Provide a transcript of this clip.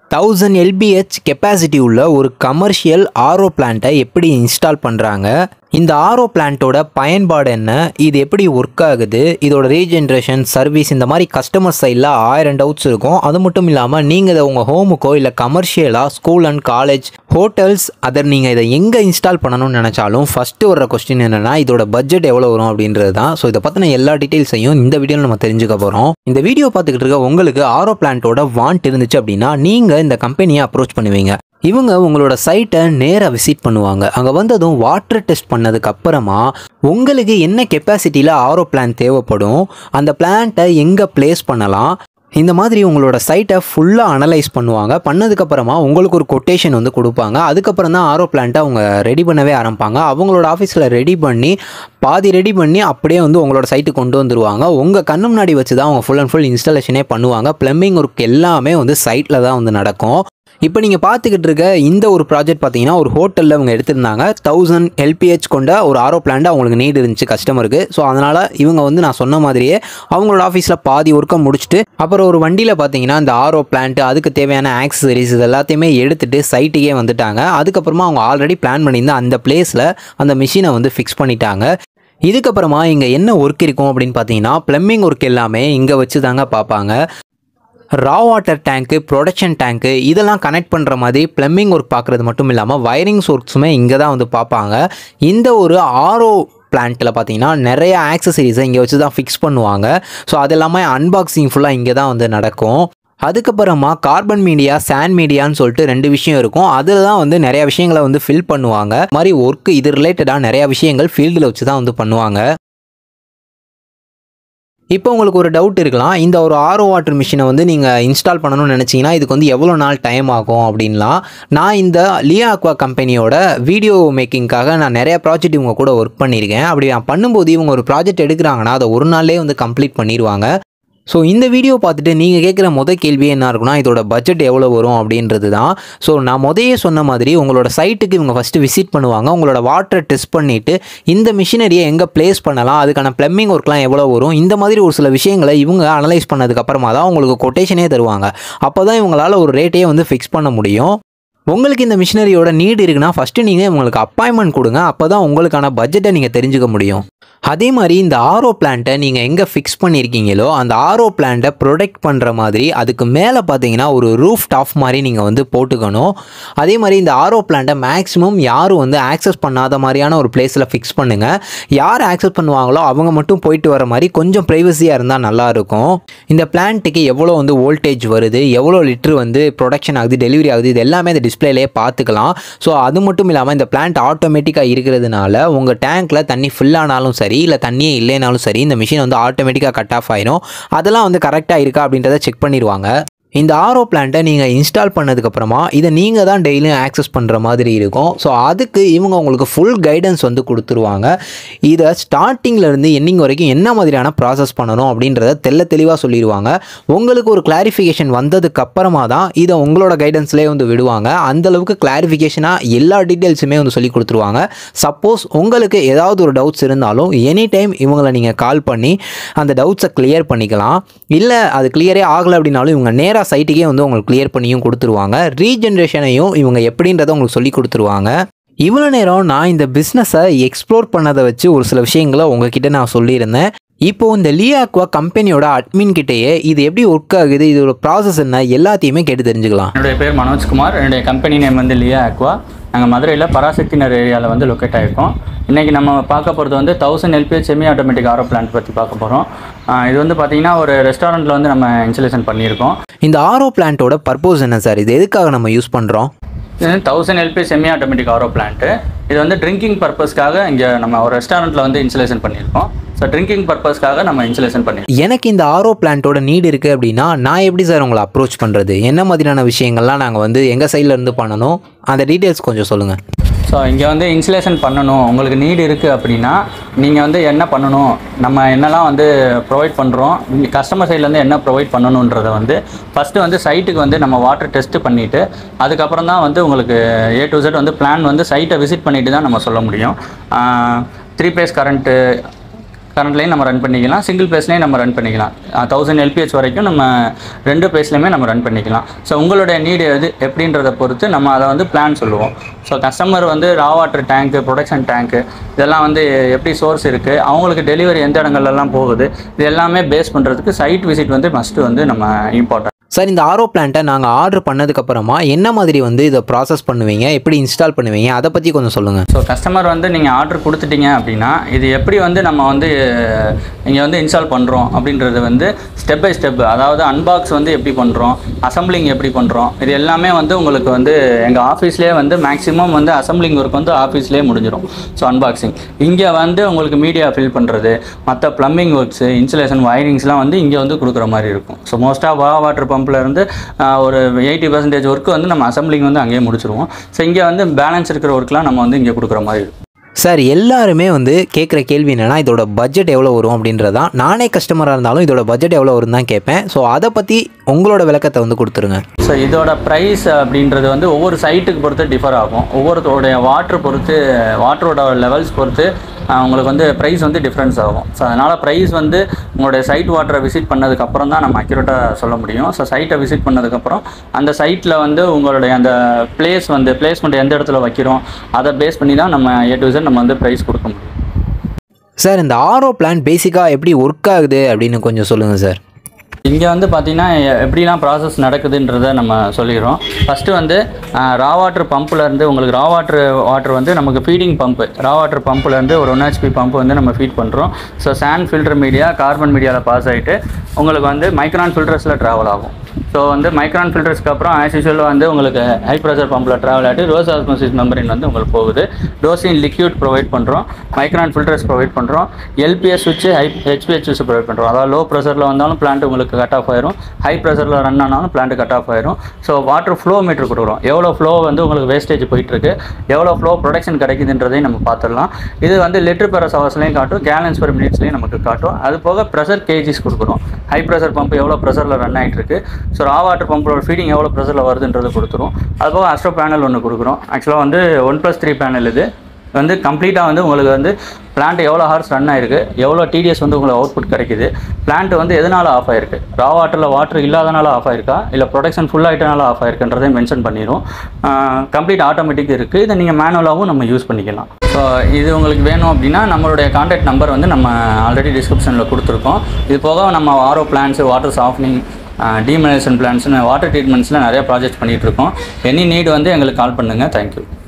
thousand LBH capacity உள்ள ஒரு commercial ஆரோ பிளான்ட்டை எப்படி இன்ஸ்டால் பண்ணுறாங்க இந்த ஆரோ பிளான்ட்டோட பயன்பாடு என்ன இது எப்படி ஒர்க் ஆகுது இதோட ரீஜென்ரேஷன் சர்வீஸ் இந்த மாதிரி கஸ்டமர் சைடில் ஆயிரம் டவுட்ஸ் இருக்கும் அது மட்டும் இல்லாமல் நீங்கள் இதை உங்கள் ஹோமுக்கோ இல்லை கமர்ஷியலாக school and college hotels other நீங்கள் இதை எங்கே இன்ஸ்டால் பண்ணணும்னு நினச்சாலும் ஃபஸ்ட்டு வர கொஸ்டின் என்னென்னா இதோட பட்ஜெட் எவ்வளோ வரும் அப்படின்றது தான் ஸோ இதை பற்றின எல்லா டீட்டெயில்ஸையும் இந்த வீடியோவில் நம்ம தெரிஞ்சுக்க போகிறோம் இந்த வீடியோ பார்த்துக்கிட்டு இருக்க உங்களுக்கு ஆரோ பிளான்ட்டோட வாண்ட் இருந்துச்சு அப்படின்னா நீங்கள் இந்த கம்பெனியை அப்ரோச் பண்ணுவீங்க இவங்க உங்களோட சைட்டை நேராக விசிட் பண்ணுவாங்க அங்கே வந்ததும் வாட்டர் டெஸ்ட் பண்ணதுக்கு அப்புறமா உங்களுக்கு என்ன கெப்பாசிட்டியில் ஆரோ பிளான் தேவைப்படும் அந்த பிளான்ட்டை எங்கே ப்ளேஸ் பண்ணலாம் இந்த மாதிரி உங்களோட சைட்டை ஃபுல்லாக அனலைஸ் பண்ணுவாங்க பண்ணதுக்கப்புறமா உங்களுக்கு ஒரு கொட்டேஷன் வந்து கொடுப்பாங்க அதுக்கப்புறம் தான் ஆரோ பிளான்ட்டை அவங்க ரெடி பண்ணவே ஆரம்பிப்பாங்க அவங்களோட ஆஃபீஸில் ரெடி பண்ணி பாதி ரெடி பண்ணி அப்படியே வந்து உங்களோட சைட்டுக்கு கொண்டு வந்துருவாங்க உங்கள் கண்ணு முன்னாடி வச்சு தான் அவங்க ஃபுல் அண்ட் ஃபுல் இன்ஸ்டாலேஷனே பண்ணுவாங்க ப்ளம்பிங் ஒர்க் எல்லாமே வந்து சைட்டில் தான் வந்து நடக்கும் இப்போ நீங்கள் பார்த்துக்கிட்டு இருக்க இந்த ஒரு ப்ராஜெக்ட் பார்த்தீங்கன்னா ஒரு ஹோட்டலில் அவங்க எடுத்திருந்தாங்க தௌசண்ட் எல்பிஹெச் கொண்ட ஒரு ஆரோ பிளான்ட் அவங்களுக்கு நீட் இருந்துச்சு கஸ்டமருக்கு ஸோ அதனால் இவங்க வந்து நான் சொன்ன மாதிரியே அவங்களோட ஆஃபீஸில் பாதி ஒர்க்கை முடிச்சுட்டு அப்புறம் ஒரு வண்டியில் பார்த்தீங்கன்னா இந்த ஆரோ பிளான்ட் அதுக்கு தேவையான ஆக்சசரிஸ் இது எல்லாத்தையுமே எடுத்துகிட்டு சைட்டுக்கே வந்துட்டாங்க அதுக்கப்புறமா அவங்க ஆல்ரெடி பிளான் பண்ணியிருந்த அந்த பிளேஸில் அந்த மிஷினை வந்து ஃபிக்ஸ் பண்ணிட்டாங்க இதுக்கப்புறமா இங்கே என்ன ஒர்க் இருக்கும் அப்படின்னு பார்த்தீங்கன்னா ப்ளம்பிங் ஒர்க் எல்லாமே இங்கே வச்சு தாங்க பார்ப்பாங்க ரா வாட்டர் டேங்க்கு ப்ரொடக்ஷன் டேங்க்கு இதெல்லாம் கனெக்ட் பண்ணுற மாதிரி ப்ளம்பிங் ஒர்க் பார்க்குறது மட்டும் இல்லாமல் வயரிங்ஸ் ஒர்க்ஸுமே இங்கே தான் வந்து பார்ப்பாங்க இந்த ஒரு ஆரோ பிளான்ட்டில் பார்த்தீங்கன்னா நிறைய ஆக்சசரிஸை இங்கே வச்சு தான் ஃபிக்ஸ் பண்ணுவாங்க ஸோ அது எல்லாமே அன்பாக்சிங் ஃபுல்லாக இங்கே தான் வந்து நடக்கும் அதுக்கப்புறமா கார்பன் மீடியா சாண்ட் மீடியான்னு சொல்லிட்டு ரெண்டு விஷயம் இருக்கும் அதில் தான் வந்து நிறைய விஷயங்களை வந்து ஃபில் பண்ணுவாங்க இது மாதிரி ஒர்க்கு இது ரிலேட்டடாக நிறைய விஷயங்கள் ஃபீல்டில் வச்சு தான் வந்து பண்ணுவாங்க இப்போ உங்களுக்கு ஒரு டவுட் இருக்கலாம் இந்த ஒரு ஆரோ வாட்டர் மிஷினை வந்து நீங்கள் இன்ஸ்டால் பண்ணணும்னு நினச்சிங்கன்னா இதுக்கு வந்து எவ்வளோ நாள் டைம் ஆகும் அப்படின்லாம் நான் இந்த லியா அக்வா கம்பெனியோட வீடியோ மேக்கிங்காக நான் நிறைய ப்ராஜெக்ட் இவங்க கூட ஒர்க் பண்ணியிருக்கேன் அப்படி நான் பண்ணும்போது இவங்க ஒரு ப்ராஜெக்ட் எடுக்கிறாங்கன்னா அதை ஒரு நாள்லேயே வந்து கம்ப்ளீட் பண்ணிடுவாங்க ஸோ இந்த வீடியோ பார்த்துட்டு நீங்கள் கேட்குற முத கேள்வி என்ன இருக்குன்னா இதோட பட்ஜெட் எவ்வளோ வரும் அப்படின்றது தான் ஸோ நான் முதையே சொன்ன மாதிரி உங்களோட சைட்டுக்கு இவங்க ஃபஸ்ட்டு விசிட் பண்ணுவாங்க உங்களோட வாட்டரை டெஸ்ட் பண்ணிவிட்டு இந்த மிஷினரியை எங்கே ப்ளேஸ் பண்ணலாம் அதுக்கான ப்ளம்பிங் ஒர்க்லாம் எவ்வளோ வரும் இந்த மாதிரி ஒரு சில விஷயங்களை இவங்க அனலைஸ் பண்ணதுக்கப்புறமா தான் உங்களுக்கு கொட்டேஷனே தருவாங்க அப்போ தான் இவங்களால் ஒரு ரேட்டையே வந்து ஃபிக்ஸ் பண்ண முடியும் உங்களுக்கு இந்த மிஷினரியோட நீடு இருக்குன்னா ஃபஸ்ட்டு நீங்கள் உங்களுக்கு அப்பாயின்மெண்ட் கொடுங்க அப்போ தான் உங்களுக்கான பட்ஜெட்டை நீங்கள் தெரிஞ்சுக்க முடியும் அதே மாதிரி இந்த ஆரோ பிளான்ட்டை நீங்கள் எங்கே ஃபிக்ஸ் பண்ணியிருக்கீங்களோ அந்த ஆரோ பிளான்ட்டை ப்ரொடெக்ட் பண்ணுற மாதிரி அதுக்கு மேலே பார்த்தீங்கன்னா ஒரு ரூஃப் டாப் மாதிரி நீங்கள் வந்து போட்டுக்கணும் அதே மாதிரி இந்த ஆரோ பிளான்ட்டை மேக்ஸிமம் யாரும் வந்து ஆக்சஸ் பண்ணாத மாதிரியான ஒரு பிளேஸில் ஃபிக்ஸ் பண்ணுங்கள் யார் ஆக்சஸ் பண்ணுவாங்களோ அவங்க மட்டும் போயிட்டு வர மாதிரி கொஞ்சம் ப்ரைவசியாக இருந்தால் நல்லாயிருக்கும் இந்த பிளான்ட்டுக்கு எவ்வளோ வந்து வோல்டேஜ் வருது எவ்வளோ லிட்டர் வந்து ப்ரொடக்ஷன் ஆகுது டெலிவரி ஆகுது இது எல்லாமே இந்த டிஸ்பிளேலேயே பார்த்துக்கலாம் ஸோ அது மட்டும் இல்லாமல் இந்த பிளான்ட் ஆட்டோமேட்டிக்காக இருக்கிறதுனால உங்கள் டேங்க்கில் தண்ணி ஃபில் ஆனாலும் சரி இல்லை தண்ணியே இல்லைனாலும் சரி இந்த மிஷின் வந்து ஆட்டோமேட்டிக்காக கட் ஆஃப் ஆயிரும் அதெல்லாம் வந்து கரெக்டாக இருக்கா அப்படின்றத செக் பண்ணிடுவாங்க இந்த ஆரோ பிளான்ட்டை நீங்கள் இன்ஸ்டால் பண்ணதுக்கப்புறமா இதை நீங்கள் தான் டெய்லியும் ஆக்சஸ் பண்ணுற மாதிரி இருக்கும் ஸோ அதுக்கு இவங்க உங்களுக்கு ஃபுல் கைடன்ஸ் வந்து கொடுத்துருவாங்க இதை ஸ்டார்டிங்லேருந்து எண்டிங் வரைக்கும் என்ன மாதிரியான ப்ராசஸ் பண்ணணும் அப்படின்றத தெல்ல தெளிவாக சொல்லிடுவாங்க உங்களுக்கு ஒரு கிளாரிஃபிகேஷன் வந்ததுக்கு அப்புறமா தான் இதை உங்களோட கைடன்ஸ்லேயே வந்து விடுவாங்க அந்தளவுக்கு கிளாரிஃபிகேஷனாக எல்லா டீட்டெயில்ஸுமே வந்து சொல்லி கொடுத்துருவாங்க சப்போஸ் உங்களுக்கு ஏதாவது ஒரு டவுட்ஸ் இருந்தாலும் எனி டைம் இவங்களை நீங்கள் கால் பண்ணி அந்த டவுட்ஸை கிளியர் பண்ணிக்கலாம் இல்லை அது கிளியரே ஆகலை அப்படின்னாலும் இவங்க நேராக நேராக சைட்டுக்கே வந்து உங்களுக்கு கிளியர் பண்ணியும் கொடுத்துருவாங்க ரீஜென்ரேஷனையும் இவங்க எப்படின்றத உங்களுக்கு சொல்லி கொடுத்துருவாங்க இவ்வளோ நேரம் நான் இந்த பிஸ்னஸை எக்ஸ்ப்ளோர் பண்ணதை வச்சு ஒரு சில விஷயங்களை உங்ககிட்ட நான் சொல்லியிருந்தேன் இப்போ இந்த லியாக்வா கம்பெனியோட அட்மின் கிட்டேயே இது எப்படி ஒர்க் ஆகுது இதோட ப்ராசஸ் என்ன எல்லாத்தையுமே கேட்டு தெரிஞ்சுக்கலாம் என்னுடைய பேர் மனோஜ்குமார் என்னுடைய கம்பெனி நேம் வந்து லியா அக்வா நாங்கள் மதுரையில் பராசக்தி நகர் ஏரியாவில் வந்து லொக்கேட் ஆகிருக்கோம் இன்றைக்கி நம்ம பார்க்க போகிறது வந்து thousand LPH semi automatic RO plant பற்றி பார்க்க போகிறோம் இது வந்து பார்த்திங்கன்னா ஒரு ரெஸ்டாரண்ட்டில் வந்து நம்ம இன்ஸ்டலேஷன் பண்ணியிருக்கோம் இந்த ஆரோ பிளான்ட்டோட பர்பஸ் என்ன சார் இது எதுக்காக நம்ம யூஸ் பண்ணுறோம் இது வந்து thousand LP semi automatic RO plant இது வந்து ட்ரிங்கிங் பர்பஸ்க்காக இங்கே நம்ம ஒரு ரெஸ்டாரண்ட்டில் வந்து இன்ஸ்டலேஷன் பண்ணியிருக்கோம் ஸோ ட்ரிங்கிங் பர்பஸ்க்காக நம்ம இன்ஸ்டலேஷன் பண்ணியிருக்கோம் எனக்கு இந்த ஆரோ பிளான்ட்டோட நீடு இருக்குது அப்படின்னா நான் எப்படி சார் உங்களை அப்ரோச் பண்ணுறது என்ன மாதிரியான விஷயங்கள்லாம் நாங்கள் வந்து எங்கள் சைடில் இருந்து பண்ணணும் அந்த டீட்டெயில்ஸ் கொஞ்சம் சொல்லுங்கள் ஸோ இங்கே வந்து இன்சுலேஷன் பண்ணணும் உங்களுக்கு நீடு இருக்குது அப்படின்னா நீங்கள் வந்து என்ன பண்ணணும் நம்ம என்னெல்லாம் வந்து ப்ரொவைட் பண்ணுறோம் இங்கே கஸ்டமர் சைட்லேருந்து என்ன ப்ரொவைட் பண்ணணுன்றதை வந்து ஃபஸ்ட்டு வந்து சைட்டுக்கு வந்து நம்ம வாட்டர் டெஸ்ட் பண்ணிவிட்டு அதுக்கப்புறம் தான் வந்து உங்களுக்கு ஏ டு Z வந்து பிளான் வந்து சைட்டை விசிட் பண்ணிட்டு தான் நம்ம சொல்ல முடியும் த்ரீ பேஸ் கரண்ட்டு கரண்ட்லேயும் நம்ம ரன் பண்ணிக்கலாம் சிங்கிள் பேஸ்லேயும் நம்ம ரன் பண்ணிக்கலாம் தௌசண்ட் எல்பிஹெச் வரைக்கும் நம்ம ரெண்டு பேஸ்லையுமே நம்ம ரன் பண்ணிக்கலாம் ஸோ உங்களுடைய நீடு எது எப்படின்றத பொறுத்து நம்ம அதை வந்து பிளான் சொல்லுவோம் ஸோ கஸ்டமர் வந்து ரா வாட்டர் டேங்க்கு ப்ரொடக்ஷன் டேங்க்கு இதெல்லாம் வந்து எப்படி சோர்ஸ் இருக்குது அவங்களுக்கு டெலிவரி எந்த இடங்கள்லாம் போகுது இது எல்லாமே பேஸ் பண்ணுறதுக்கு சைட் விசிட் வந்து மஸ்ட்டு வந்து நம்ம இம்பார்ட்டன்ட் சார் இந்த ஆரோ பிளான்ட்டை நாங்கள் ஆர்டர் பண்ணதுக்கப்புறமா என்ன மாதிரி வந்து இதை ப்ராசஸ் பண்ணுவீங்க எப்படி இன்ஸ்டால் பண்ணுவீங்க அதை பற்றி கொஞ்சம் சொல்லுங்கள் ஸோ கஸ்டமர் வந்து நீங்கள் ஆர்டர் கொடுத்துட்டீங்க அப்படின்னா இது எப்படி வந்து நம்ம வந்து இங்கே வந்து இன்ஸ்டால் பண்ணுறோம் அப்படின்றது வந்து ஸ்டெப் பை ஸ்டெப் அதாவது அன்பாக்ஸ் வந்து எப்படி பண்ணுறோம் அசம்பிளிங் எப்படி பண்ணுறோம் இது எல்லாமே வந்து உங்களுக்கு வந்து எங்கள் ஆஃபீஸ்லேயே வந்து மேக்ஸிமம் வந்து அசம்பிளிங் ஒர்க் வந்து ஆஃபீஸ்லேயே முடிஞ்சிடும் ஸோ அன்பாக்சிங் இங்கே வந்து உங்களுக்கு மீடியா ஃபில் பண்ணுறது மற்ற ப்ளம்பிங் ஒர்க்ஸு இன்சுலேஷன் வயரிங்ஸ்லாம் வந்து இங்கே வந்து கொடுக்குற மாதிரி இருக்கும் ஸோ மோஸ்ட்டாக வா வாட்டர் பம்பில் இருந்து ஆஹ், ஒரு எயிட்டி பர்சன்டேஜ் ஒர்க் வந்து நம்ம அசம்பிளிங் வந்து அங்கேயே முடிச்சிருவோம் ஸோ இங்கே வந்து பேலன்ஸ் இருக்கிற ஒர்க்லாம் நம்ம வந்து இங்கே கொடுக்குற மாதிரி இருக்கும் சார் எல்லாருமே வந்து கேட்குற கேள்வி என்னென்னா இதோட பட்ஜெட் எவ்வளோ வரும் அப்படின்றதான் நானே கஸ்டமராக இருந்தாலும் இதோட பட்ஜெட் எவ்வளோ வரும் தான் கேட்பேன் ஸோ அதை பற்றி உங்களோட விளக்கத்தை வந்து கொடுத்துருங்க ஸோ இதோட ப்ரைஸ் அப்படின்றது வந்து ஒவ்வொரு சைட்டுக்கு பொறுத்து டிஃபர் ஆகும் ஒவ்வொருத்தருடைய வாட்டர் பொறுத்து வாட்டரோட லெவல்ஸ் பொறுத்து ஆஹ், உங்களுக்கு வந்து ப்ரைஸ் வந்து டிஃப்ரென்ஸ் ஆகும் ஸோ அதனால் ப்ரைஸ் வந்து உங்களுடைய சைட் வாட்டரை விசிட் பண்ணதுக்கப்புறம் தான் நம்ம அக்யூரேட்டாக சொல்ல முடியும் ஸோ சைட்டை விசிட் பண்ணதுக்கப்புறம் அந்த சைட்டில் வந்து உங்களுடைய அந்த பிளேஸ் வந்து பிளேஸ்மெண்ட் எந்த இடத்துல வைக்கிறோம் அதை பேஸ் பண்ணி தான் நம்ம ஏ டு Z நம்ம வந்து ப்ரைஸ் கொடுக்க முடியும் சார் இந்த ஆரோ பிளான் பேசிக்காக எப்படி ஒர்க் ஆகுது அப்படின்னு கொஞ்சம் சொல்லுங்கள் சார் இங்கே வந்து பார்த்தீங்கன்னா எ- எப்படிலாம் ப்ராசஸ் நடக்குதுன்றத நம்ம சொல்லிடுறோம் ஃபஸ்ட்டு வந்து ரா வாட்டர் பம்ப்லேருந்து உங்களுக்கு ரா வாட்டர் வாட்டர் வந்து நமக்கு ஃபீடிங் பம்ப்பு ரா வாட்டர் பம்ப்லேருந்து ஒரு ஒன் ஹெச்பி பம்ப் வந்து நம்ம ஃபீட் பண்ணுறோம் so sand filter media carbon மீடியாவில் பாஸ் ஆகிட்டு உங்களுக்கு வந்து மைக்ரான் ஃபில்டர்ஸில் ட்ராவல் ஆகும் ஸோ வந்து மைக்ரான் ஃபில்டர்ஸ்க்கு அப்புறம் ஆஸ் யூஷுவல் வந்து உங்களுக்கு ஹை ப்ரெஷர் பம்பில் ட்ராவல் ஆகிட்டு ரோஸ் ஆஸ்மோசிஸ் மெம்பரின் வந்து உங்களுக்கு போகுது டோசின் லிக்யூட் ப்ரொவைட் பண்ணுறோம் மைக்ரான் ஃபில்டர்ஸ் ப்ரொவைட் பண்ணுறோம் எல்பிஎஸ் சுவிட்ச் ஹை ஹெச்பிஎஸ் சுவிட்ச் ப்ரொவைட் பண்ணுறோம் அதாவது லோ ப்ரெஷரில் வந்தாலும் பிளான்ட் உங்களுக்கு கட் ஆஃப் ஆயிரும் ஹை ப்ரெஷரில் ரன் ஆனாலும் பிளான்ட் கட் ஆஃப் ஆயிரும் ஸோ வாட்டர் ஃப்ளோ மீட்டர் கொடுக்குறோம் எவ்வளோ ஃப்ளோ வந்து உங்களுக்கு வேஸ்டேஜ் போயிட்டுருக்கு எவ்வளோ ஃப்ளோ ப்ரொடக்ஷன் கிடைக்குதுன்றதையும் நம்ம பார்த்துடலாம் இது வந்து லிட்டர் பெர் ஹவர்ஸ்லையும் காட்டும் கேலன்ஸ் பெர் மினிட்ஸ்லையும் நமக்கு காட்டும் அது போக ப்ரெஷர் கேஜிஸ் கொடுக்குறோம் ஹை ப்ரெஷர் பம்ப் எவ்வளோ ப்ரெஷரில் ரன் ஆகிட்டு இருக்கு ஸோ ரா வாட்டர் பம்போட ஃபீடிங் எவ்வளோ ப்ரெஷரில் வருதுன்றது கொடுத்துரும் அது போக அஸ்ட்ரோ பேனல் ஒன்று கொடுக்குறோம் ஆக்சுவலாக வந்து ஒன் ப்ளஸ் த்ரீ பேனல் இது வந்து கம்ப்ளீட்டாக வந்து உங்களுக்கு வந்து பிளான்ட் எவ்வளோ ஹார்ஸ் ரன் ஆயிருக்கு எவ்வளோ டிடிஎஸ் வந்து உங்களுக்கு அவுட்புட் கிடைக்குது பிளான்ட் வந்து எதனால் ஆஃப் ஆயிருக்கு ரா வாட்டரில் வாட்டர் இல்லாதனால ஆஃப் ஆயிருக்கா இல்லை ப்ரொடக்ஷன் ஃபுல் ஆகிட்டனால ஆஃப் ஆயிருக்குன்றதை மென்ஷன் பண்ணிடும் கம்ப்ளீட் ஆட்டோமேட்டிக் இருக்குது இதை நீங்கள் மேனுவலாகவும் நம்ம யூஸ் பண்ணிக்கலாம் ஸோ இது உங்களுக்கு வேணும் அப்படின்னா நம்மளுடைய கான்டாக்ட் நம்பர் வந்து நம்ம ஆல்ரெடி டிஸ்கிரிப்ஷனில் கொடுத்துருக்கோம் இது போக நம்ம ஆரோ பிளான்ஸு வாட்டர் சாஃப்னிங் டீமினேஷன் பிளான்ஸ்னு வாட்டர் ட்ரீட்மெண்ட்ஸில் நிறைய ப்ராஜெக்ட்ஸ் பண்ணிகிட்டு இருக்கோம் எனி நீட் வந்து எங்களுக்கு கால் பண்ணுங்கள் தேங்க்யூ